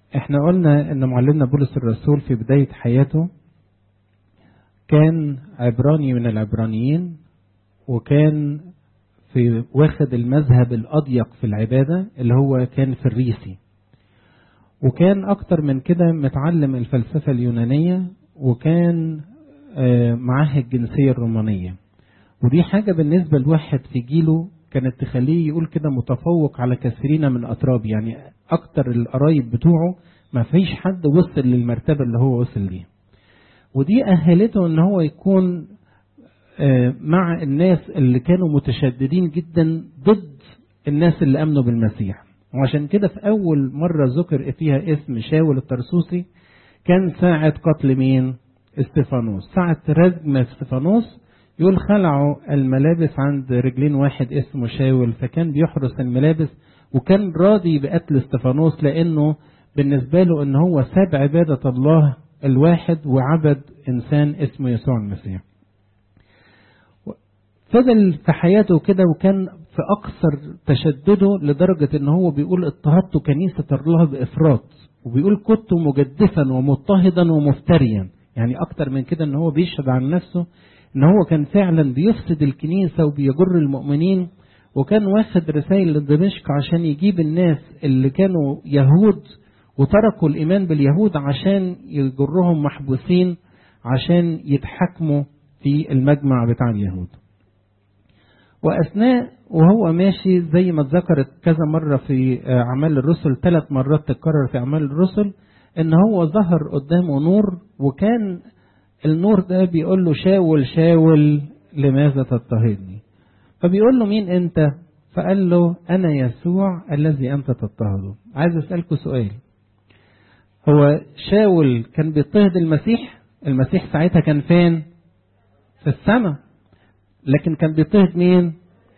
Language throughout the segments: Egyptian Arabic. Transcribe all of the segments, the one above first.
احنا قلنا ان معلمنا بولس الرسول في بداية حياته كان عبراني من العبرانيين وكان في واخد المذهب الأضيق في العبادة اللي هو كان في الريسي وكان أكتر من كده متعلم الفلسفة اليونانية وكان معاه الجنسية الرومانية ودي حاجة بالنسبة لواحد في جيله كانت تخليه يقول كده متفوق على كثيرين من أطراب يعني أكتر القرايب بتوعه ما فيش حد وصل للمرتبة اللي هو وصل ليها ودي أهلته إن هو يكون مع الناس اللي كانوا متشددين جدا ضد الناس اللي امنوا بالمسيح وعشان كده في اول مره ذكر فيها اسم شاول الطرسوسي كان ساعه قتل مين استفانوس ساعه رجم استفانوس يقول خلعوا الملابس عند رجلين واحد اسمه شاول فكان بيحرس الملابس وكان راضي بقتل استفانوس لانه بالنسبه له ان هو ساب عباده الله الواحد وعبد انسان اسمه يسوع المسيح فضل في حياته كده وكان في أكثر تشدده لدرجة إن هو بيقول اضطهدت كنيسة الله بإفراط وبيقول كنت مجدفا ومضطهدا ومفتريا يعني أكتر من كده إن هو بيشهد عن نفسه إن هو كان فعلا بيفسد الكنيسة وبيجر المؤمنين وكان واخد رسائل لدمشق عشان يجيب الناس اللي كانوا يهود وتركوا الإيمان باليهود عشان يجرهم محبوسين عشان يتحكموا في المجمع بتاع اليهود واثناء وهو ماشي زي ما اتذكرت كذا مره في اعمال الرسل ثلاث مرات تتكرر في اعمال الرسل ان هو ظهر قدامه نور وكان النور ده بيقول له شاول شاول لماذا تضطهدني فبيقول له مين انت فقال له انا يسوع الذي انت تضطهده عايز اسالكم سؤال هو شاول كان بيضطهد المسيح المسيح ساعتها كان فين في السماء لكن كان بيضطهد مين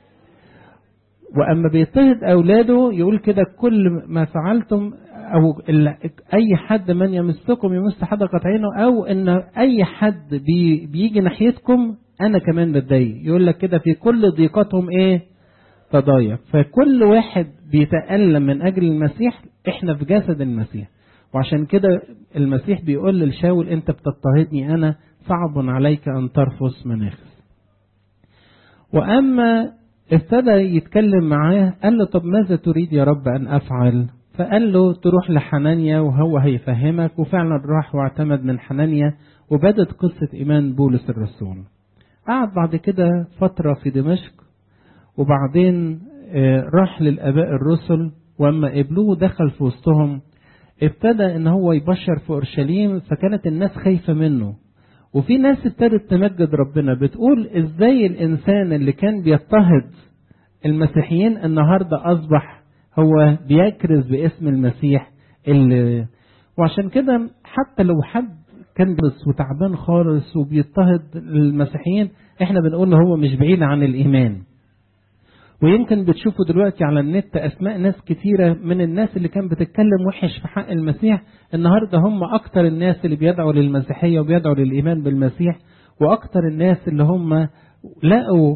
واما بيضطهد اولاده يقول كده كل ما فعلتم او اي حد من يمسكم يمس حدقة عينه او ان اي حد بي بيجي ناحيتكم انا كمان بتضايق يقول لك كده في كل ضيقتهم ايه تضايق فكل واحد بيتألم من اجل المسيح احنا في جسد المسيح وعشان كده المسيح بيقول للشاول انت بتضطهدني انا صعب عليك ان ترفض مناخس وأما ابتدى يتكلم معاه قال له طب ماذا تريد يا رب أن أفعل فقال له تروح لحنانيا وهو هيفهمك وفعلا راح واعتمد من حنانيا وبدت قصة إيمان بولس الرسول قعد بعد كده فترة في دمشق وبعدين راح للآباء الرسل وأما قبلوه دخل في وسطهم ابتدى ان هو يبشر في اورشليم فكانت الناس خايفه منه وفي ناس ابتدت تمجد ربنا بتقول ازاي الانسان اللي كان بيضطهد المسيحيين النهارده اصبح هو بيكرز باسم المسيح اللي وعشان كده حتى لو حد كان بس وتعبان خالص وبيضطهد المسيحيين احنا بنقول هو مش بعيد عن الايمان ويمكن بتشوفوا دلوقتي على النت اسماء ناس كتيره من الناس اللي كان بتتكلم وحش في حق المسيح النهارده هم اكتر الناس اللي بيدعوا للمسيحيه وبيدعوا للايمان بالمسيح واكتر الناس اللي هم لقوا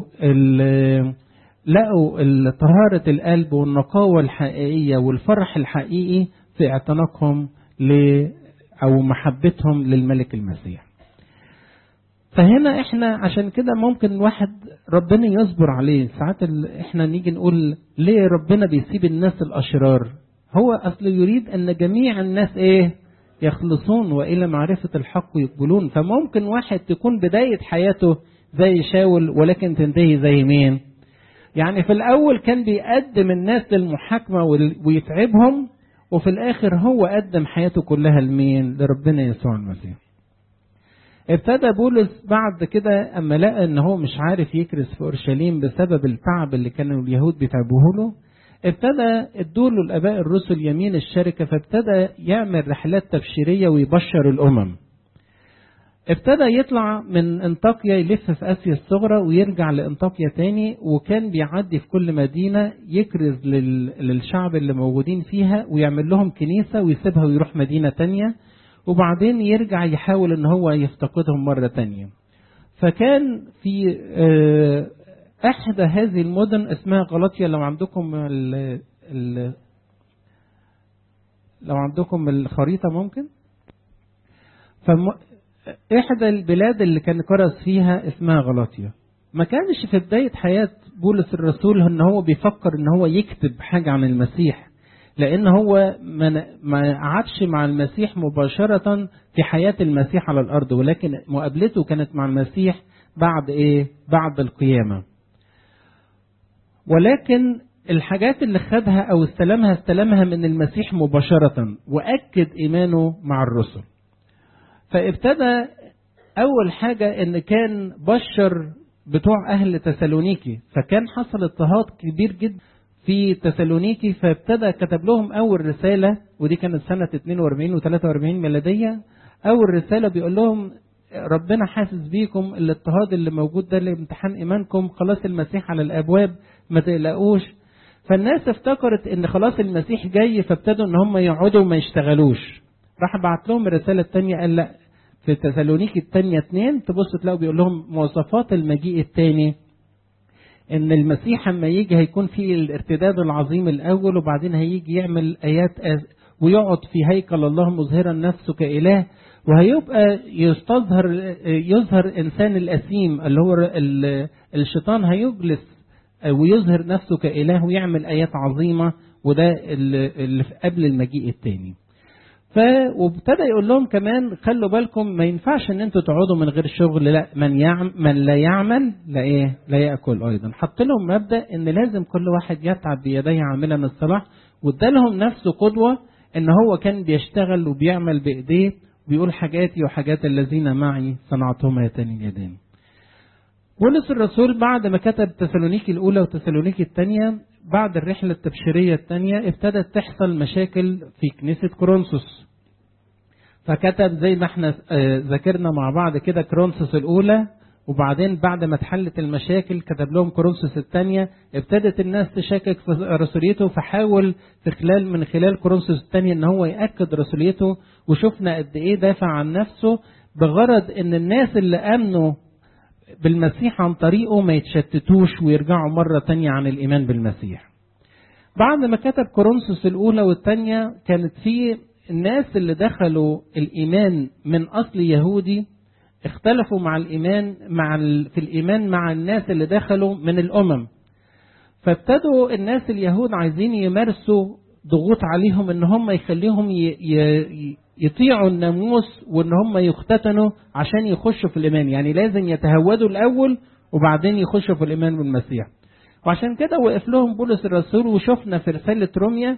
لقوا طهاره القلب والنقاوه الحقيقيه والفرح الحقيقي في اعتناقهم ل او محبتهم للملك المسيح. فهنا احنا عشان كده ممكن واحد ربنا يصبر عليه ساعات احنا نيجي نقول ليه ربنا بيسيب الناس الاشرار هو اصل يريد ان جميع الناس ايه يخلصون والى معرفه الحق يقبلون فممكن واحد تكون بدايه حياته زي شاول ولكن تنتهي زي مين يعني في الاول كان بيقدم الناس للمحاكمه ويتعبهم وفي الاخر هو قدم حياته كلها لمين لربنا يسوع المسيح ابتدى بولس بعد كده اما لقى ان هو مش عارف يكرس في اورشليم بسبب التعب اللي كانوا اليهود بيتعبوه له ابتدى ادوله الاباء الرسل يمين الشركه فابتدى يعمل رحلات تبشيريه ويبشر الامم ابتدى يطلع من انطاكيا يلف في اسيا الصغرى ويرجع لانطاكيا تاني وكان بيعدي في كل مدينه يكرز للشعب اللي موجودين فيها ويعمل لهم كنيسه ويسيبها ويروح مدينه تانيه وبعدين يرجع يحاول ان هو يفتقدهم مرة تانية فكان في احدى هذه المدن اسمها غلطيا لو عندكم ال ال لو عندكم الخريطة ممكن فم... إحدى البلاد اللي كان كرز فيها اسمها غلاطيا ما كانش في بداية حياة بولس الرسول ان هو بيفكر ان هو يكتب حاجة عن المسيح لان هو ما قعدش مع المسيح مباشرة في حياة المسيح على الارض ولكن مقابلته كانت مع المسيح بعد ايه بعد القيامة ولكن الحاجات اللي خدها او استلمها استلمها من المسيح مباشرة واكد ايمانه مع الرسل فابتدى اول حاجة ان كان بشر بتوع اهل تسالونيكي فكان حصل اضطهاد كبير جدا في تسالونيكي فابتدى كتب لهم اول رساله ودي كانت سنه 42 و43 ميلاديه اول رساله بيقول لهم ربنا حاسس بيكم الاضطهاد اللي موجود ده لامتحان ايمانكم خلاص المسيح على الابواب ما تقلقوش فالناس افتكرت ان خلاص المسيح جاي فابتدوا ان هم يقعدوا وما يشتغلوش راح بعت لهم الرساله الثانيه قال لا في تسالونيكي الثانيه اتنين تبص تلاقوا بيقول لهم مواصفات المجيء الثاني ان المسيح اما يجي هيكون في الارتداد العظيم الاول وبعدين هيجي يعمل ايات ويقعد في هيكل الله مظهرا نفسه كاله وهيبقى يستظهر يظهر انسان الاثيم اللي هو الشيطان هيجلس ويظهر نفسه كاله ويعمل ايات عظيمه وده اللي قبل المجيء الثاني ف وابتدى يقول لهم كمان خلوا بالكم ما ينفعش ان انتوا تقعدوا من غير شغل لا من يعمل من لا يعمل لا ايه لا ياكل ايضا حط لهم مبدا ان لازم كل واحد يتعب بيديه عاملا الصلاح وادالهم نفسه قدوه ان هو كان بيشتغل وبيعمل بايديه وبيقول حاجاتي وحاجات الذين معي صنعتهما يتان اليدين بولس الرسول بعد ما كتب تسالونيكي الاولى وتسالونيكي الثانيه بعد الرحلة التبشيرية الثانية ابتدت تحصل مشاكل في كنيسة كورنثوس فكتب زي ما احنا ذاكرنا مع بعض كده كورنثوس الأولى وبعدين بعد ما اتحلت المشاكل كتب لهم كورنثوس الثانية ابتدت الناس تشكك في رسوليته فحاول في خلال من خلال كورنثوس الثانية ان هو يأكد رسوليته وشفنا قد ايه دافع عن نفسه بغرض ان الناس اللي امنوا بالمسيح عن طريقه ما يتشتتوش ويرجعوا مرة تانية عن الإيمان بالمسيح بعد ما كتب كورنثوس الأولى والثانية كانت في الناس اللي دخلوا الإيمان من أصل يهودي اختلفوا مع الإيمان مع ال... في الإيمان مع الناس اللي دخلوا من الأمم فابتدوا الناس اليهود عايزين يمارسوا ضغوط عليهم ان هم يخليهم ي... ي... يطيعوا الناموس وان هم يختتنوا عشان يخشوا في الايمان يعني لازم يتهودوا الاول وبعدين يخشوا في الايمان بالمسيح وعشان كده وقف لهم بولس الرسول وشفنا في رساله روميا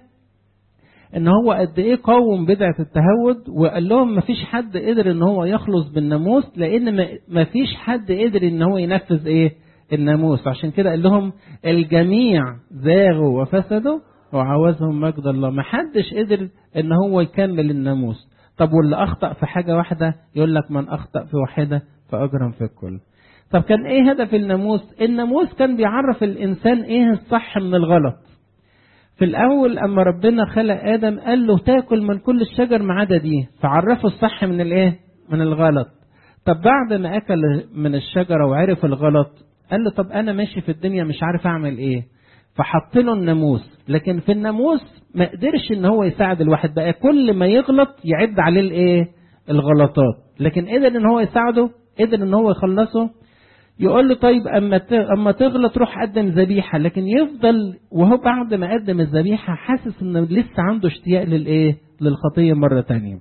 ان هو قد ايه قاوم بدعه التهود وقال لهم ما فيش حد قدر ان هو يخلص بالناموس لان ما فيش حد قدر ان هو ينفذ ايه الناموس عشان كده قال لهم الجميع زاغوا وفسدوا وعوزهم مجد الله ما حدش قدر ان هو يكمل الناموس طب واللي اخطا في حاجه واحده يقول لك من اخطا في واحده فاجرم في الكل طب كان ايه هدف الناموس الناموس كان بيعرف الانسان ايه الصح من الغلط في الاول اما ربنا خلق ادم قال له تاكل من كل الشجر ما عدا دي فعرفه الصح من الايه من الغلط طب بعد ما اكل من الشجره وعرف الغلط قال له طب انا ماشي في الدنيا مش عارف اعمل ايه فحط له الناموس لكن في الناموس ما قدرش ان هو يساعد الواحد بقى كل ما يغلط يعد عليه الايه الغلطات لكن قدر ان هو يساعده قدر ان هو يخلصه يقول له طيب اما اما تغلط روح قدم ذبيحه لكن يفضل وهو بعد ما قدم الذبيحه حاسس ان لسه عنده اشتياق للايه للخطيه مره تانية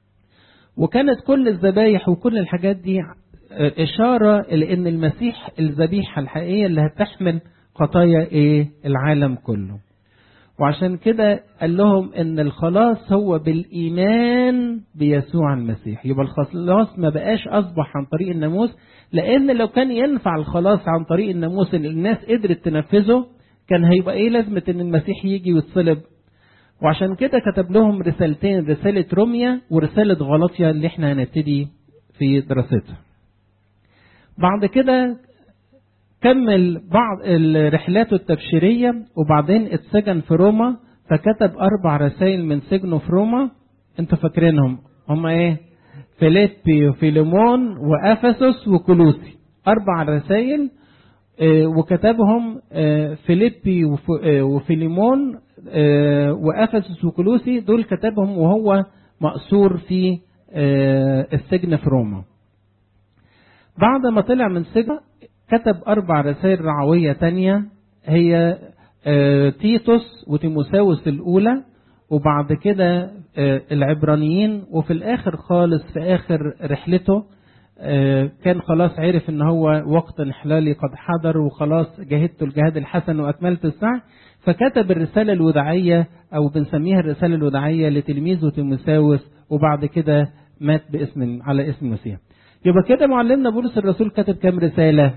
وكانت كل الذبايح وكل الحاجات دي اشاره لان المسيح الذبيحه الحقيقيه اللي هتحمل خطايا ايه العالم كله وعشان كده قال لهم ان الخلاص هو بالايمان بيسوع المسيح يبقى الخلاص ما بقاش اصبح عن طريق الناموس لان لو كان ينفع الخلاص عن طريق الناموس اللي الناس قدرت تنفذه كان هيبقى ايه لازمه ان المسيح يجي ويتصلب وعشان كده كتب لهم رسالتين رساله روميا ورساله غلطيا اللي احنا هنبتدي في دراستها بعد كده كمل بعض الرحلات التبشيرية وبعدين اتسجن في روما فكتب أربع رسائل من سجنه في روما انتوا فاكرينهم هم ايه فيليبي وفيليمون وأفسس وكولوسي أربع رسائل وكتبهم فيليبي وفيليمون وافسس وكلوسي دول كتبهم وهو مأسور في السجن في روما بعد ما طلع من السجن كتب أربع رسائل رعوية تانية هي تيتوس وتيموساوس الأولى وبعد كده العبرانيين وفي الآخر خالص في آخر رحلته كان خلاص عرف ان هو وقت انحلالي قد حضر وخلاص جهدت الجهاد الحسن واكملت السعي فكتب الرسالة الوداعية او بنسميها الرسالة الوداعية لتلميذه تيموساوس وبعد كده مات باسم على اسم المسيح يبقى كده معلمنا بولس الرسول كتب كام رسالة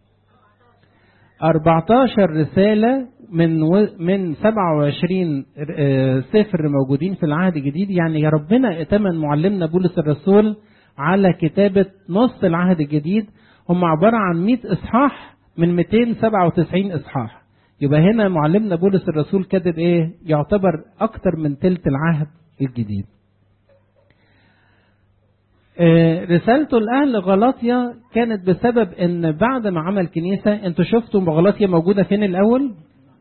14 رسالة من و... من 27 سفر موجودين في العهد الجديد يعني يا ربنا ائتمن معلمنا بولس الرسول على كتابة نص العهد الجديد هم عبارة عن 100 إصحاح من 297 إصحاح يبقى هنا معلمنا بولس الرسول كاتب إيه يعتبر أكتر من تلت العهد الجديد رسالته لأهل غلاطيا كانت بسبب ان بعد ما عمل كنيسة انتوا شفتوا غلاطيا موجودة فين الاول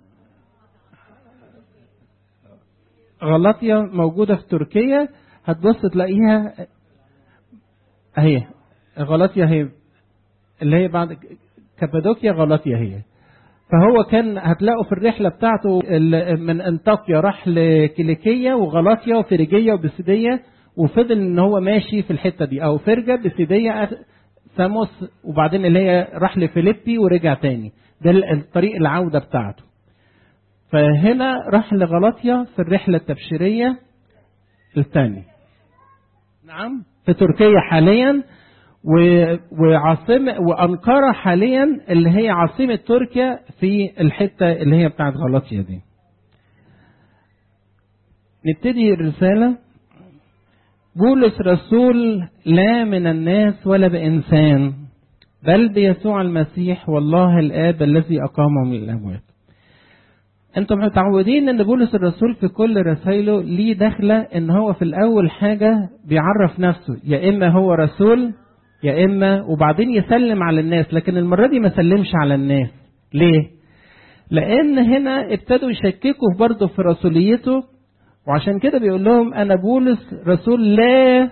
غلاطيا موجودة في تركيا هتبص تلاقيها اهي غلاطيا هي اللي هي بعد كابادوكيا غلاطيا هي فهو كان هتلاقوا في الرحلة بتاعته من انطاكيا راح لكيليكية وغلاطيا وفريجية وبسيدية وفضل ان هو ماشي في الحته دي او فرجه بسيديه ساموس وبعدين اللي هي راح لفيليبي ورجع تاني ده الطريق العوده بتاعته فهنا راح لغلاطيا في الرحله التبشيريه الثانيه نعم في تركيا حاليا وعاصمة وأنقرة حاليا اللي هي عاصمة تركيا في الحتة اللي هي بتاعت غلاطيا دي نبتدي الرسالة بولس رسول لا من الناس ولا بإنسان بل بيسوع المسيح والله الآب الذي أقامه من الأموات انتم متعودين ان بولس الرسول في كل رسائله ليه دخلة ان هو في الاول حاجة بيعرف نفسه يا اما هو رسول يا اما وبعدين يسلم على الناس لكن المرة دي ما سلمش على الناس ليه لان هنا ابتدوا يشككوا برضه في رسوليته وعشان كده بيقول لهم انا بولس رسول لا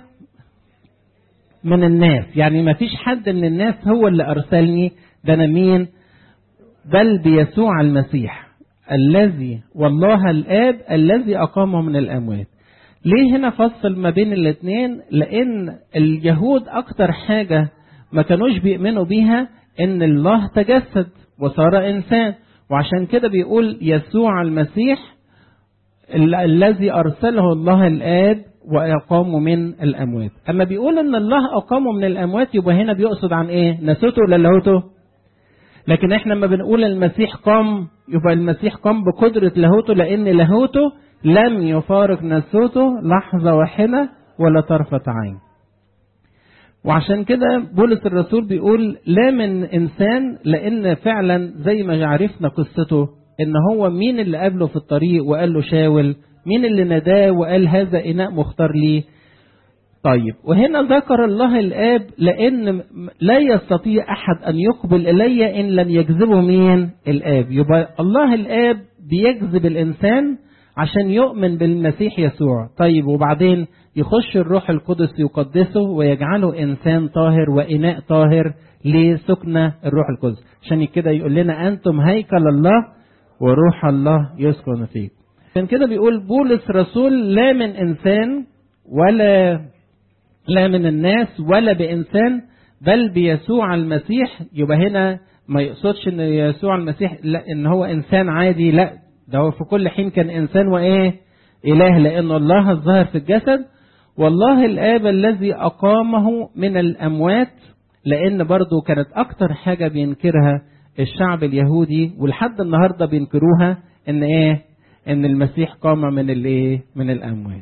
من الناس يعني ما فيش حد من الناس هو اللي ارسلني ده انا مين بل بيسوع المسيح الذي والله الاب الذي اقامه من الاموات ليه هنا فصل ما بين الاثنين لان اليهود اكتر حاجه ما كانوش بيؤمنوا بيها ان الله تجسد وصار انسان وعشان كده بيقول يسوع المسيح الذي أرسله الله الآب وأقامه من الأموات أما بيقول أن الله أقامه من الأموات يبقى هنا بيقصد عن إيه نسوته ولا لاهوته لكن إحنا لما بنقول المسيح قام يبقى المسيح قام بقدرة لاهوته لأن لاهوته لم يفارق نسوته لحظة واحدة ولا طرفة عين وعشان كده بولس الرسول بيقول لا من إنسان لأن فعلا زي ما عرفنا قصته ان هو مين اللي قابله في الطريق وقال له شاول مين اللي ناداه وقال هذا اناء مختار لي طيب وهنا ذكر الله الاب لان لا يستطيع احد ان يقبل الي ان لم يجذبه مين الاب يبقى الله الاب بيجذب الانسان عشان يؤمن بالمسيح يسوع طيب وبعدين يخش الروح القدس يقدسه ويجعله انسان طاهر واناء طاهر لسكن الروح القدس عشان كده يقول لنا انتم هيكل الله وروح الله يسكن فيك عشان كده بيقول بولس رسول لا من انسان ولا لا من الناس ولا بانسان بل بيسوع المسيح يبقى هنا ما يقصدش ان يسوع المسيح لا ان هو انسان عادي لا ده هو في كل حين كان انسان وايه اله لان الله الظاهر في الجسد والله الاب الذي اقامه من الاموات لان برضه كانت اكتر حاجه بينكرها الشعب اليهودي ولحد النهارده بينكروها ان ايه ان المسيح قام من الايه من الاموات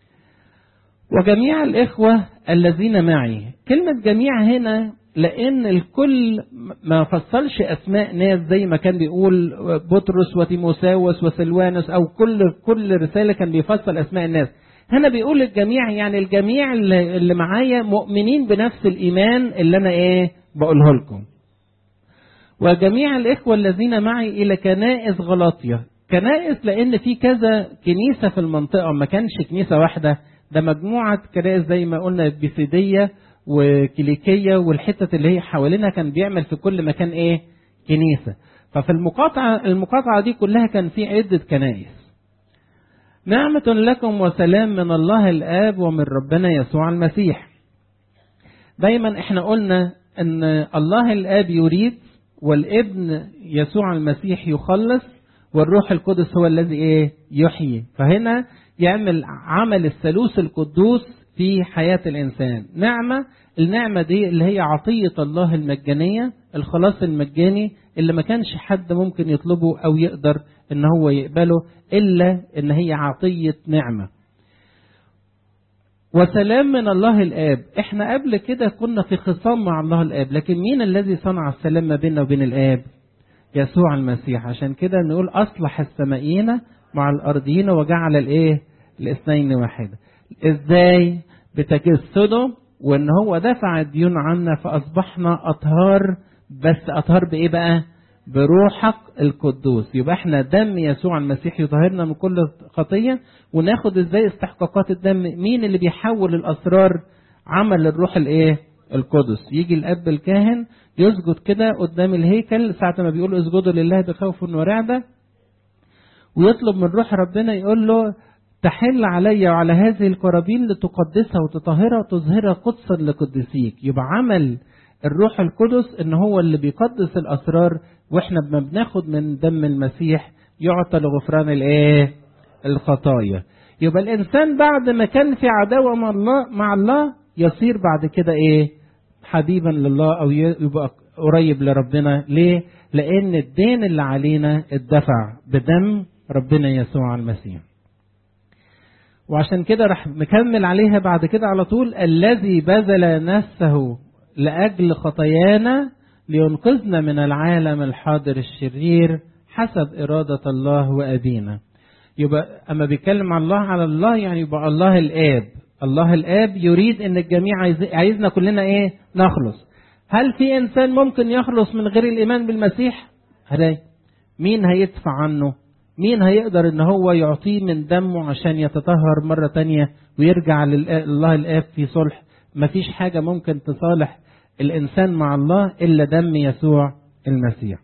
وجميع الاخوه الذين معي كلمه جميع هنا لان الكل ما فصلش اسماء ناس زي ما كان بيقول بطرس وتيموساوس وسلوانس او كل كل رساله كان بيفصل اسماء الناس هنا بيقول الجميع يعني الجميع اللي معايا مؤمنين بنفس الايمان اللي انا ايه بقوله لكم وجميع الإخوة الذين معي إلى كنائس غلاطية كنائس لان في كذا كنيسه في المنطقه ما كانش كنيسه واحده ده مجموعه كنائس زي ما قلنا بيسيديه وكيليكيه والحتت اللي هي حوالينها كان بيعمل في كل مكان ايه كنيسه ففي المقاطعه المقاطعه دي كلها كان في عده كنائس نعمة لكم وسلام من الله الآب ومن ربنا يسوع المسيح. دايما احنا قلنا ان الله الآب يريد والابن يسوع المسيح يخلص والروح القدس هو الذي ايه يحيي فهنا يعمل عمل الثالوث القدوس في حياة الإنسان نعمة النعمة دي اللي هي عطية الله المجانية الخلاص المجاني اللي ما كانش حد ممكن يطلبه أو يقدر إن هو يقبله إلا إن هي عطية نعمة وسلام من الله الآب احنا قبل كده كنا في خصام مع الله الآب لكن مين الذي صنع السلام ما بيننا وبين الآب يسوع المسيح عشان كده نقول أصلح السمائيين مع الأرضيين وجعل الإيه الاثنين واحدة إزاي بتجسده وإن هو دفع الديون عنا فأصبحنا أطهار بس أطهار بإيه بقى بروحك القدوس يبقى احنا دم يسوع المسيح يطهرنا من كل خطية وناخد ازاي استحقاقات الدم مين اللي بيحول الأسرار عمل الروح الايه القدس يجي الاب الكاهن يسجد كده قدام الهيكل ساعة ما بيقول اسجدوا لله بخوف ورعدة ويطلب من روح ربنا يقول له تحل علي وعلى هذه القرابين لتقدسها وتطهرها وتظهرها قدسا لقدسيك يبقى عمل الروح القدس ان هو اللي بيقدس الاسرار واحنا ما بناخد من دم المسيح يعطى لغفران الايه الخطايا يبقى الانسان بعد ما كان في عداوه مع الله مع الله يصير بعد كده ايه حبيبا لله او يبقى قريب لربنا ليه لان الدين اللي علينا اتدفع بدم ربنا يسوع المسيح وعشان كده راح مكمل عليها بعد كده على طول الذي بذل نفسه لاجل خطايانا لينقذنا من العالم الحاضر الشرير حسب اراده الله وابينا يبقى اما بيتكلم عن الله على الله يعني يبقى الله الاب الله الاب يريد ان الجميع عايز عايزنا كلنا ايه نخلص هل في انسان ممكن يخلص من غير الايمان بالمسيح هلاقي مين هيدفع عنه مين هيقدر ان هو يعطيه من دمه عشان يتطهر مرة تانية ويرجع لله الاب في صلح مفيش حاجة ممكن تصالح الانسان مع الله الا دم يسوع المسيح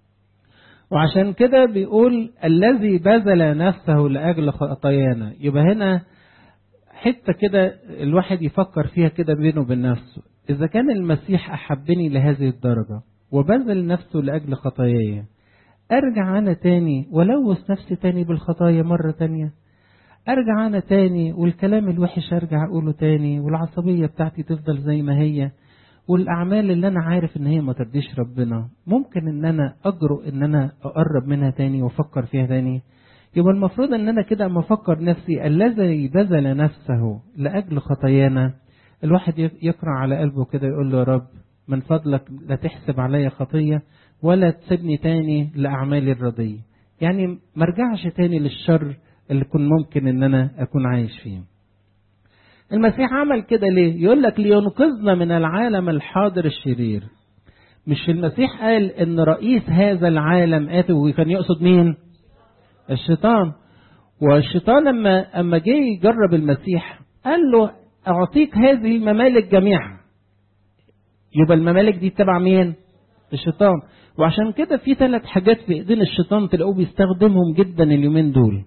وعشان كده بيقول الذي بذل نفسه لاجل خطايانا يبقى هنا حته كده الواحد يفكر فيها كده بينه وبين نفسه اذا كان المسيح احبني لهذه الدرجه وبذل نفسه لاجل خطاياي ارجع انا تاني ولوث نفسي تاني بالخطايا مره تانيه ارجع انا تاني والكلام الوحش ارجع اقوله تاني والعصبيه بتاعتي تفضل زي ما هي والاعمال اللي انا عارف ان هي ما ترضيش ربنا ممكن ان انا اجرؤ ان انا اقرب منها تاني وافكر فيها تاني يبقى المفروض ان انا كده اما افكر نفسي الذي بذل نفسه لاجل خطايانا الواحد يقرا على قلبه كده يقول له يا رب من فضلك لا تحسب عليا خطيه ولا تسيبني تاني لاعمالي الرضيه يعني ما ارجعش تاني للشر اللي كن ممكن ان انا اكون عايش فيه المسيح عمل كده ليه يقول لك لينقذنا من العالم الحاضر الشرير مش المسيح قال ان رئيس هذا العالم اتى وكان يقصد مين الشيطان والشيطان لما اما جه يجرب المسيح قال له اعطيك هذه الممالك جميعها يبقى الممالك دي تبع مين الشيطان وعشان كده في ثلاث حاجات في ايدين الشيطان تلاقوه بيستخدمهم جدا اليومين دول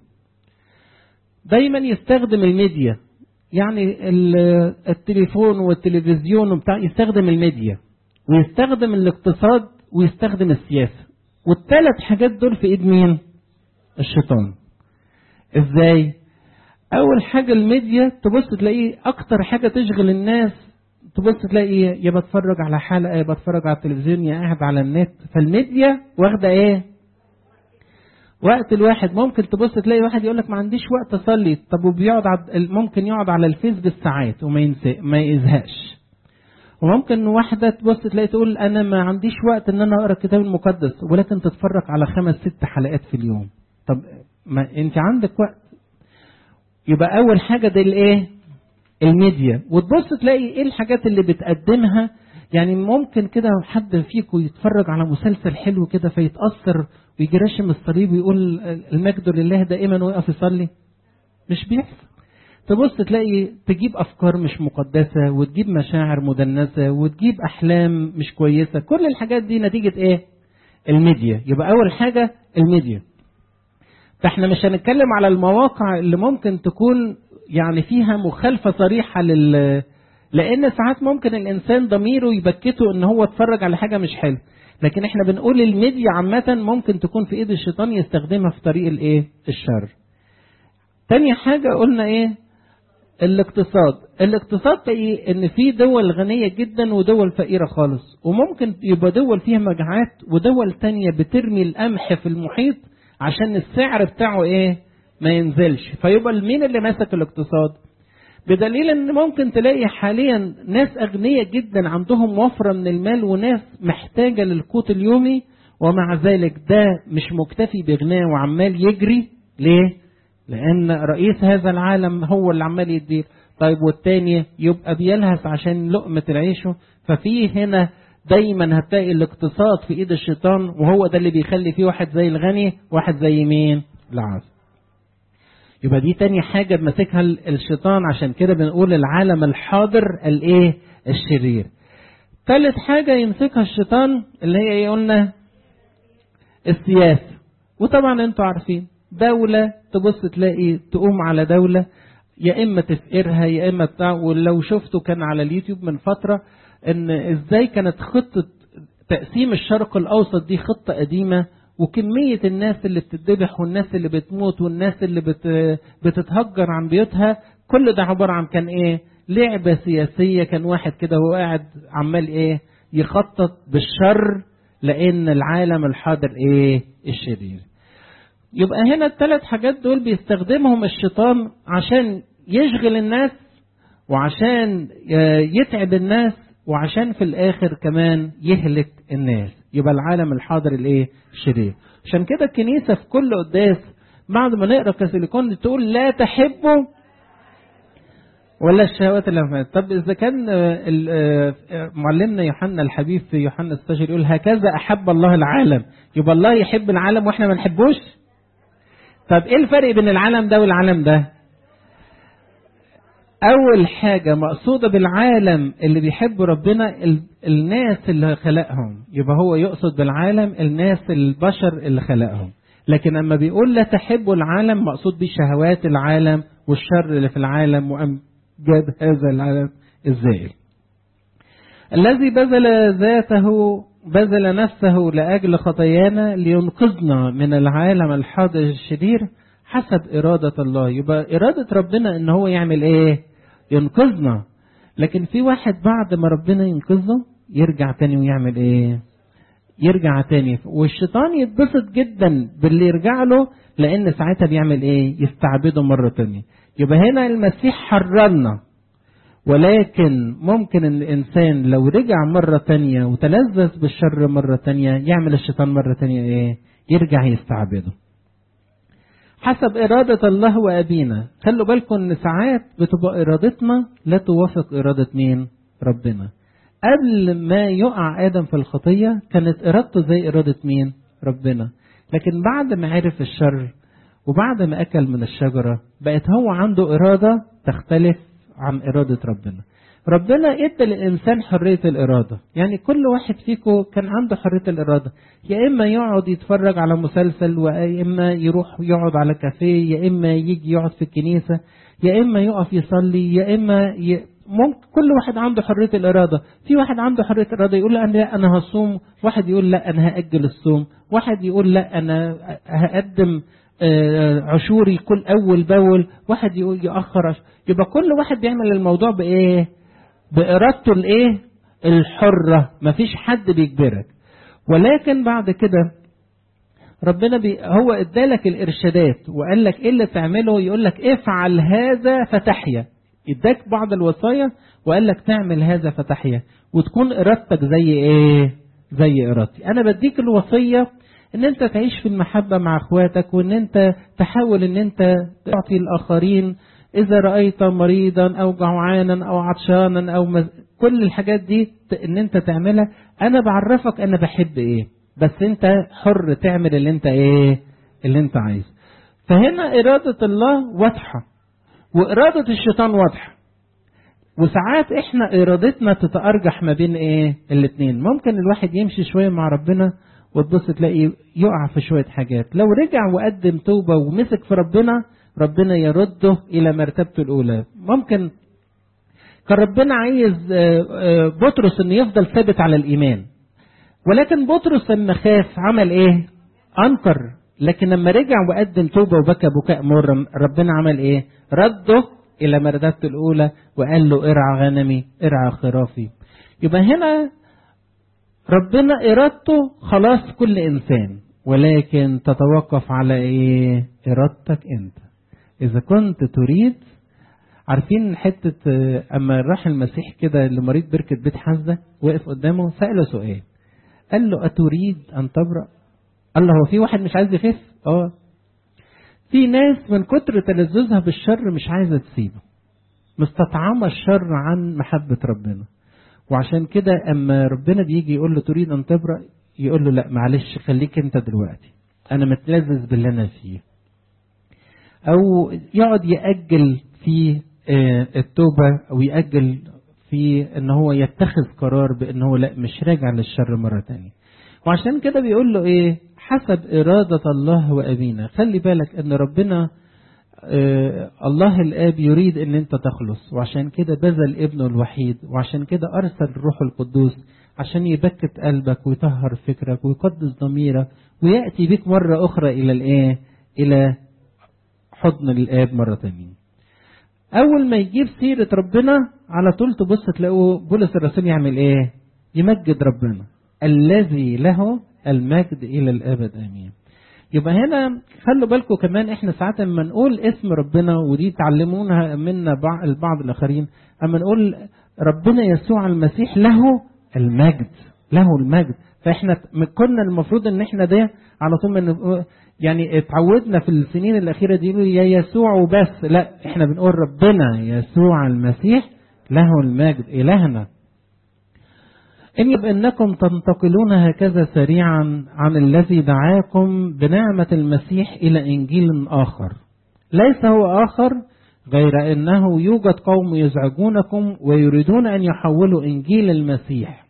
دايما يستخدم الميديا يعني التليفون والتلفزيون وبتاع يستخدم الميديا ويستخدم الاقتصاد ويستخدم السياسه والثلاث حاجات دول في ايد مين الشيطان ازاي اول حاجه الميديا تبص تلاقيه اكتر حاجه تشغل الناس تبص تلاقي يا بتفرج على حلقه يا بتفرج على التلفزيون يا قاعد على النت فالميديا واخده ايه وقت الواحد ممكن تبص تلاقي واحد يقول لك ما عنديش وقت اصلي طب وبيقعد عد... ممكن يقعد على الفيس بالساعات وما ينسى ما يزهقش وممكن واحدة تبص تلاقي تقول أنا ما عنديش وقت إن أنا أقرأ الكتاب المقدس ولكن تتفرج على خمس ست حلقات في اليوم طب ما أنت عندك وقت يبقى أول حاجة دي الإيه؟ الميديا وتبص تلاقي إيه الحاجات اللي بتقدمها يعني ممكن كده حد فيكم يتفرج على مسلسل حلو كده فيتأثر ويجي راشم الصليب ويقول المجد لله دائما ويقف يصلي مش بيحصل تبص تلاقي تجيب افكار مش مقدسه وتجيب مشاعر مدنسه وتجيب احلام مش كويسه كل الحاجات دي نتيجه ايه الميديا يبقى اول حاجه الميديا فاحنا مش هنتكلم على المواقع اللي ممكن تكون يعني فيها مخالفه صريحه لل لان ساعات ممكن الانسان ضميره يبكته ان هو اتفرج على حاجه مش حلوه لكن احنا بنقول الميديا عامه ممكن تكون في ايد الشيطان يستخدمها في طريق الايه الشر تاني حاجه قلنا ايه الاقتصاد الاقتصاد ايه ان في دول غنية جدا ودول فقيرة خالص وممكن يبقى دول فيها مجاعات ودول تانية بترمي القمح في المحيط عشان السعر بتاعه ايه ما ينزلش فيبقى مين اللي ماسك الاقتصاد بدليل ان ممكن تلاقي حاليا ناس اغنياء جدا عندهم وفرة من المال وناس محتاجة للقوت اليومي ومع ذلك ده مش مكتفي بغناه وعمال يجري ليه لان رئيس هذا العالم هو اللي عمال يدير طيب والتاني يبقى بيلهث عشان لقمة عيشه ففي هنا دايما هتلاقي الاقتصاد في ايد الشيطان وهو ده اللي بيخلي فيه واحد زي الغني واحد زي مين العاص يبقى دي تاني حاجة بمسكها الشيطان عشان كده بنقول العالم الحاضر الايه الشرير ثالث حاجة يمسكها الشيطان اللي هي ايه قلنا السياسة وطبعا انتوا عارفين دولة تبص تلاقي تقوم على دولة يا إما تفقرها يا إما بتاع ولو شفته كان على اليوتيوب من فترة إن إزاي كانت خطة تقسيم الشرق الأوسط دي خطة قديمة وكمية الناس اللي بتتذبح والناس اللي بتموت والناس اللي بت بتتهجر عن بيوتها كل ده عبارة عن كان إيه لعبة سياسية كان واحد كده وهو قاعد عمال إيه يخطط بالشر لأن العالم الحاضر إيه الشرير يبقى هنا الثلاث حاجات دول بيستخدمهم الشيطان عشان يشغل الناس وعشان يتعب الناس وعشان في الاخر كمان يهلك الناس يبقى العالم الحاضر الايه الشرير عشان كده الكنيسه في كل قداس بعد ما نقرا كاثوليكون تقول لا تحبوا ولا الشهوات اللي طب اذا كان معلمنا يوحنا الحبيب في يوحنا 16 يقول هكذا احب الله العالم يبقى الله يحب العالم واحنا ما نحبوش طب ايه الفرق بين العالم ده والعالم ده اول حاجة مقصودة بالعالم اللي بيحب ربنا الناس اللي خلقهم يبقى هو يقصد بالعالم الناس البشر اللي خلقهم لكن اما بيقول لا تحبوا العالم مقصود بيه شهوات العالم والشر اللي في العالم وامجاد هذا العالم الزائل الذي بذل ذاته بذل نفسه لأجل خطايانا لينقذنا من العالم الحاضر الشرير حسب إرادة الله يبقى إرادة ربنا إن هو يعمل إيه ينقذنا لكن في واحد بعد ما ربنا ينقذه يرجع تاني ويعمل إيه يرجع تاني والشيطان يتبسط جدا باللي يرجع له لأن ساعتها بيعمل إيه يستعبده مرة تانية يبقى هنا المسيح حررنا ولكن ممكن ان الانسان لو رجع مرة تانية وتلذذ بالشر مرة تانية يعمل الشيطان مرة تانية ايه يرجع يستعبده حسب إرادة الله وأبينا خلوا بالكم إن ساعات بتبقى إرادتنا لا توافق إرادة مين ربنا قبل ما يقع آدم في الخطية كانت إرادته زي إرادة مين ربنا لكن بعد ما عرف الشر وبعد ما أكل من الشجرة بقت هو عنده إرادة تختلف عن إرادة ربنا ربنا ادى للإنسان حرية الإرادة يعني كل واحد فيكم كان عنده حرية الإرادة يا إما يقعد يتفرج على مسلسل ويا إما يروح يقعد على كافيه يا إما يجي يقعد في الكنيسة يا إما يقف يصلي يا إما ي... ممكن كل واحد عنده حرية الإرادة في واحد عنده حرية الإرادة يقول لا أنا, لا أنا هصوم واحد يقول لا أنا هأجل الصوم واحد يقول لا أنا هقدم عشوري كل أول بول واحد يقول يأخر عشور. يبقى كل واحد بيعمل الموضوع بإيه بإرادته الإيه الحرة مفيش حد بيجبرك ولكن بعد كده ربنا بي هو ادالك الارشادات وقال لك ايه اللي تعمله يقول لك افعل هذا فتحيا اداك بعض الوصايا وقال لك تعمل هذا فتحيا وتكون ارادتك زي ايه زي ارادتي انا بديك الوصيه ان انت تعيش في المحبه مع اخواتك وان انت تحاول ان انت تعطي الاخرين اذا رايت مريضا او جوعانا او عطشانا او مز... كل الحاجات دي ان انت تعملها انا بعرفك انا بحب ايه بس انت حر تعمل اللي انت ايه اللي انت عايزه فهنا إرادة الله واضحة وإرادة الشيطان واضحة وساعات احنا إرادتنا تتأرجح ما بين ايه الاتنين ممكن الواحد يمشي شوية مع ربنا وتبص تلاقي يقع في شوية حاجات لو رجع وقدم توبة ومسك في ربنا ربنا يرده إلى مرتبته الأولى ممكن كان ربنا عايز بطرس انه يفضل ثابت على الإيمان ولكن بطرس لما خاف عمل ايه أنكر لكن لما رجع وقدم توبة وبكى بكاء مر ربنا عمل ايه رده إلى مرتبته الأولى وقال له ارعى غنمي ارعى خرافي يبقى هنا ربنا إرادته خلاص كل إنسان ولكن تتوقف على إيه إرادتك أنت إذا كنت تريد عارفين حتة أما راح المسيح كده لمريض بركة بيت حزة وقف قدامه سأله سؤال قال له أتريد أن تبرأ قال له هو في واحد مش عايز يخف اه في ناس من كتر تلذذها بالشر مش عايزة تسيبه مستطعمة الشر عن محبة ربنا وعشان كده اما ربنا بيجي يقول له تريد ان تبرأ يقول له لا معلش خليك انت دلوقتي انا متلذذ باللي انا فيه او يقعد يأجل في التوبة او يأجل في ان هو يتخذ قرار بان هو لا مش راجع للشر مرة تانية وعشان كده بيقول له ايه حسب إرادة الله وأبينا خلي بالك ان ربنا آه الله الآب يريد ان انت تخلص وعشان كده بذل ابنه الوحيد وعشان كده أرسل الروح القدوس عشان يبكت قلبك ويطهر فكرك ويقدس ضميرك ويأتي بك مرة أخرى إلى الإيه؟ إلى حضن الآب مرة تانية. أول ما يجيب سيرة ربنا على طول تبص تلاقوا بولس الرسول يعمل إيه؟ يمجد ربنا الذي له المجد إلى الأبد آمين. يبقى هنا خلوا بالكم كمان احنا ساعات لما نقول اسم ربنا ودي تعلمونها منا البعض الاخرين اما نقول ربنا يسوع المسيح له المجد له المجد فاحنا كنا المفروض ان احنا ده على طول من يعني اتعودنا في السنين الاخيره دي يقولوا يا يسوع وبس لا احنا بنقول ربنا يسوع المسيح له المجد الهنا إن يبقى أنكم تنتقلون هكذا سريعا عن الذي دعاكم بنعمة المسيح إلى إنجيل آخر ليس هو آخر غير أنه يوجد قوم يزعجونكم ويريدون أن يحولوا إنجيل المسيح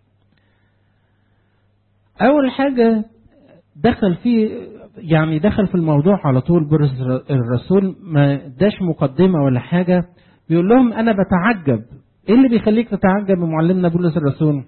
أول حاجة دخل في يعني دخل في الموضوع على طول برز الرسول ما داش مقدمة ولا حاجة بيقول لهم أنا بتعجب إيه اللي بيخليك تتعجب بمعلمنا بولس الرسول؟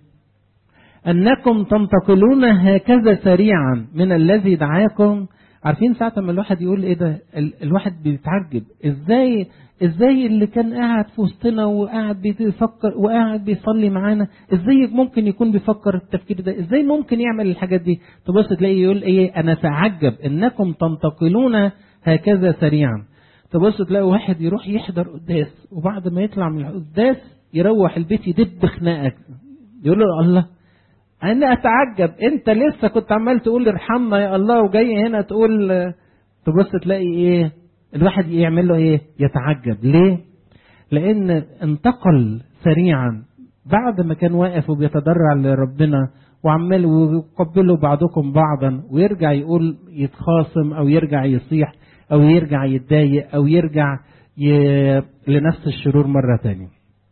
أنكم تنتقلون هكذا سريعا من الذي دعاكم عارفين ساعة ما الواحد يقول ايه ده الواحد بيتعجب ازاي ازاي اللي كان قاعد في وسطنا وقاعد بيفكر وقاعد بيصلي معانا ازاي ممكن يكون بيفكر التفكير ده ازاي ممكن يعمل الحاجات دي تبص تلاقي يقول ايه انا اتعجب انكم تنتقلون هكذا سريعا تبص تلاقي واحد يروح يحضر قداس وبعد ما يطلع من القداس يروح البيت يدب خناقك يقول له الله انا اتعجب انت لسه كنت عمال تقول ارحمنا يا الله وجاي هنا تقول تبص تلاقي ايه الواحد يعمل له ايه يتعجب ليه لان انتقل سريعا بعد ما كان واقف وبيتضرع لربنا وعمال ويقبلوا بعضكم بعضا ويرجع يقول يتخاصم او يرجع يصيح او يرجع يتضايق او يرجع ي... لنفس الشرور مره ثانيه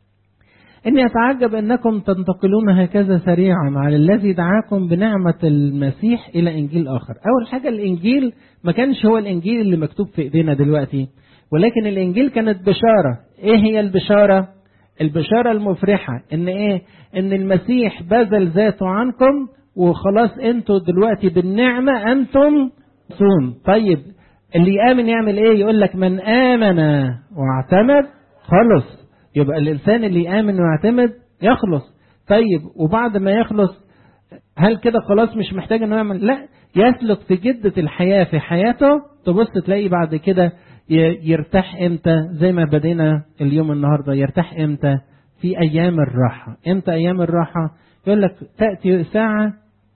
إني أتعجب أنكم تنتقلون هكذا سريعا على الذي دعاكم بنعمة المسيح إلى إنجيل آخر أول حاجة الإنجيل ما كانش هو الإنجيل اللي مكتوب في إيدينا دلوقتي ولكن الإنجيل كانت بشارة إيه هي البشارة البشارة المفرحة إن إيه إن المسيح بذل ذاته عنكم وخلاص أنتوا دلوقتي بالنعمة أنتم صون طيب اللي يآمن يعمل إيه يقول لك من آمن واعتمد خلص يبقى الإنسان اللي يآمن ويعتمد يخلص طيب وبعد ما يخلص هل كده خلاص مش محتاج انه يعمل لا يسلك في جدة الحياة في حياته تبص تلاقي بعد كده يرتاح امتى زي ما بدينا اليوم النهاردة يرتاح امتى في ايام الراحة امتى ايام الراحة يقول لك تأتي ساعة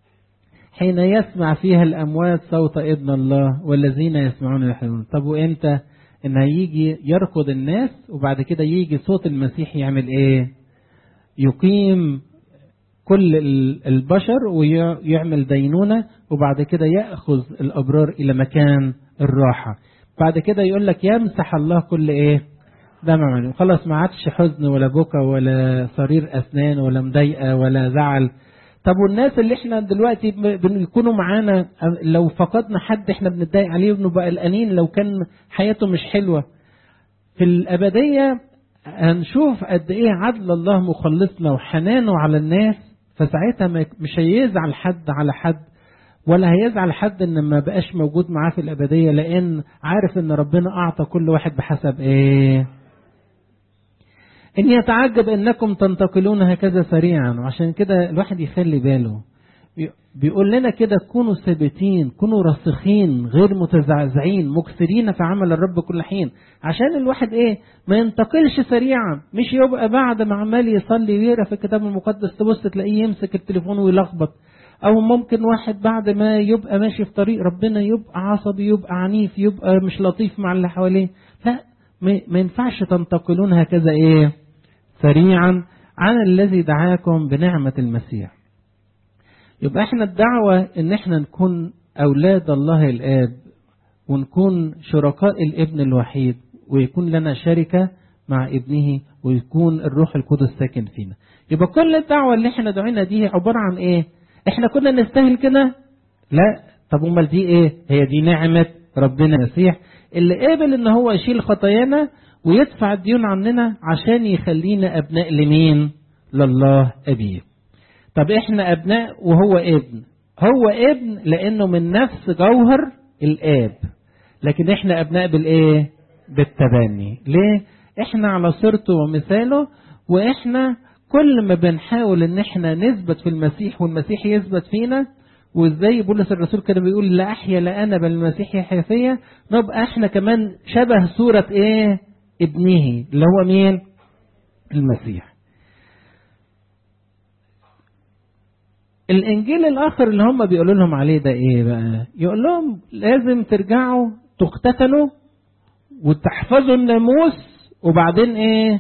حين يسمع فيها الاموات صوت ابن الله والذين يسمعون يحيون طب وامتى ان هيجي يركض الناس وبعد كده يجي صوت المسيح يعمل ايه يقيم كل البشر ويعمل دينونة وبعد كده يأخذ الأبرار إلى مكان الراحة بعد كده يقول لك يمسح الله كل إيه دمع منهم خلاص ما عادش حزن ولا بكى ولا صرير أسنان ولا مضايقة ولا زعل طب والناس اللي احنا دلوقتي بيكونوا معانا لو فقدنا حد احنا بنتضايق عليه ونبقى قلقانين لو كان حياته مش حلوة في الأبدية هنشوف قد ايه عدل الله مخلصنا وحنانه على الناس فساعتها مش هيزعل حد على حد ولا هيزعل حد ان ما بقاش موجود معاه في الابديه لان عارف ان ربنا اعطى كل واحد بحسب ايه ان يتعجب انكم تنتقلون هكذا سريعا وعشان كده الواحد يخلي باله بيقول لنا كده كونوا ثابتين كونوا راسخين غير متزعزعين مكثرين في عمل الرب كل حين عشان الواحد ايه ما ينتقلش سريعا مش يبقى بعد ما عمال يصلي ويقرا في الكتاب المقدس تبص تلاقيه يمسك التليفون ويلخبط او ممكن واحد بعد ما يبقى ماشي في طريق ربنا يبقى عصبي يبقى عنيف يبقى مش لطيف مع اللي حواليه لا ما ينفعش تنتقلون هكذا ايه سريعا عن الذي دعاكم بنعمة المسيح يبقى احنا الدعوة ان احنا نكون اولاد الله الاب ونكون شركاء الابن الوحيد ويكون لنا شركة مع ابنه ويكون الروح القدس ساكن فينا يبقى كل الدعوة اللي احنا دعينا دي عبارة عن ايه احنا كنا نستاهل كده لا طب امال دي ايه هي دي نعمة ربنا المسيح اللي قابل ان هو يشيل خطايانا ويدفع الديون عننا عشان يخلينا ابناء لمين لله ابيه طب احنا ابناء وهو ابن هو ابن لانه من نفس جوهر الاب لكن احنا ابناء بالايه بالتبني ليه احنا على صورته ومثاله واحنا كل ما بنحاول ان احنا نثبت في المسيح والمسيح يثبت فينا وازاي بولس الرسول كده بيقول لا احيا لا انا بل المسيح يحيا فيا نبقى احنا كمان شبه صورة ايه ابنه اللي هو مين المسيح الانجيل الاخر اللي هم بيقولوا لهم عليه ده ايه بقى يقول لهم لازم ترجعوا تختتنوا وتحفظوا الناموس وبعدين ايه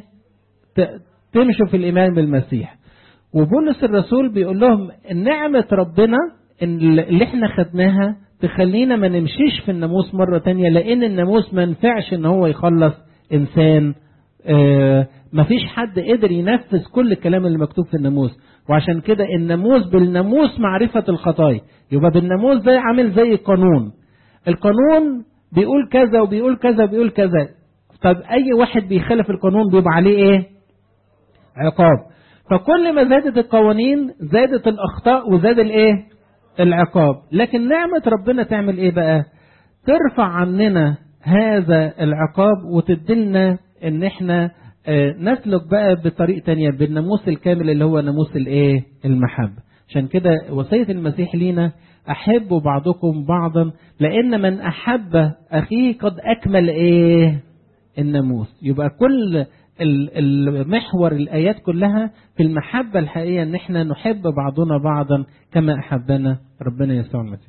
تمشوا في الايمان بالمسيح وبولس الرسول بيقول لهم نعمة ربنا اللي احنا خدناها تخلينا ما نمشيش في الناموس مرة تانية لان الناموس ما ينفعش ان هو يخلص انسان اه مفيش حد قدر ينفذ كل الكلام اللي مكتوب في الناموس وعشان كده الناموس بالناموس معرفة الخطايا يبقى بالناموس ده عامل زي القانون القانون بيقول كذا وبيقول كذا وبيقول كذا طب اي واحد بيخالف القانون بيبقى عليه ايه عقاب فكل ما زادت القوانين زادت الاخطاء وزاد الايه العقاب لكن نعمة ربنا تعمل ايه بقى ترفع عننا هذا العقاب وتدلنا ان احنا نسلك بقى بطريق تانية بالناموس الكامل اللي هو ناموس الايه المحبة عشان كده وصية المسيح لينا احبوا بعضكم بعضا لان من احب اخيه قد اكمل ايه الناموس يبقى كل المحور الايات كلها في المحبة الحقيقية ان احنا نحب بعضنا بعضا كما احبنا ربنا يسوع المسيح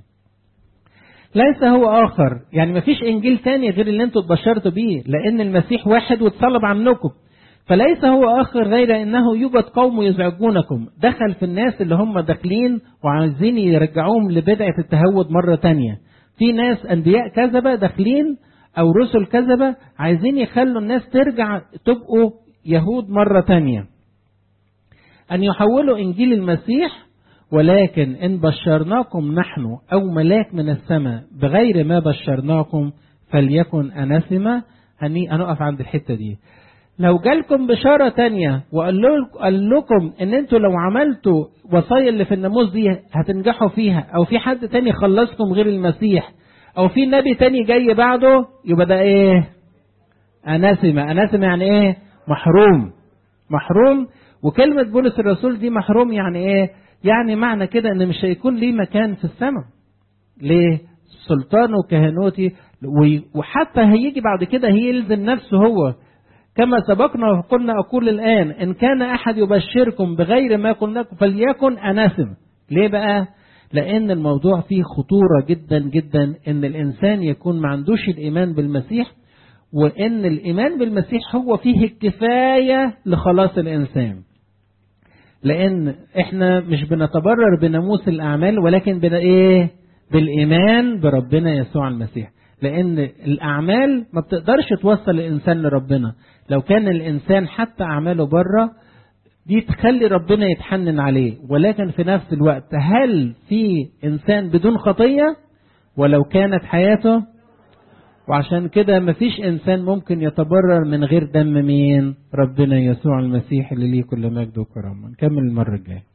ليس هو آخر يعني ما فيش إنجيل تاني غير اللي انتوا اتبشرتوا بيه لأن المسيح واحد واتصلب عنكم فليس هو آخر غير أنه يوجد قوم يزعجونكم دخل في الناس اللي هم داخلين وعايزين يرجعوهم لبدعة التهود مرة تانية في ناس أنبياء كذبة داخلين أو رسل كذبة عايزين يخلوا الناس ترجع تبقوا يهود مرة تانية أن يحولوا إنجيل المسيح ولكن إن بشرناكم نحن أو ملاك من السماء بغير ما بشرناكم فليكن أناسمة هني هنقف عند الحتة دي لو جالكم بشارة تانية وقال لكم ان انتوا لو عملتوا وصايا اللي في الناموس دي هتنجحوا فيها او في حد تاني خلصكم غير المسيح او في نبي تاني جاي بعده يبقى ده ايه اناسمة اناسمة يعني ايه محروم محروم وكلمة بولس الرسول دي محروم يعني ايه يعني معنى كده ان مش هيكون ليه مكان في السماء ليه سلطان وكهنوتي وحتى هيجي بعد كده هيلزم نفسه هو كما سبقنا وقلنا أقول الآن إن كان أحد يبشركم بغير ما قلنا لكم فليكن أناسم ليه بقى لأن الموضوع فيه خطورة جدا جدا إن الإنسان يكون ما عندوش الإيمان بالمسيح وإن الإيمان بالمسيح هو فيه الكفاية لخلاص الإنسان لان احنا مش بنتبرر بناموس الاعمال ولكن بنا ايه بالايمان بربنا يسوع المسيح لان الاعمال ما بتقدرش توصل الانسان لربنا لو كان الانسان حتى اعماله بره دي تخلي ربنا يتحنن عليه ولكن في نفس الوقت هل في انسان بدون خطيه ولو كانت حياته وعشان كده مفيش انسان ممكن يتبرر من غير دم مين ربنا يسوع المسيح اللي ليه كل مجد وكرامه نكمل المره الجايه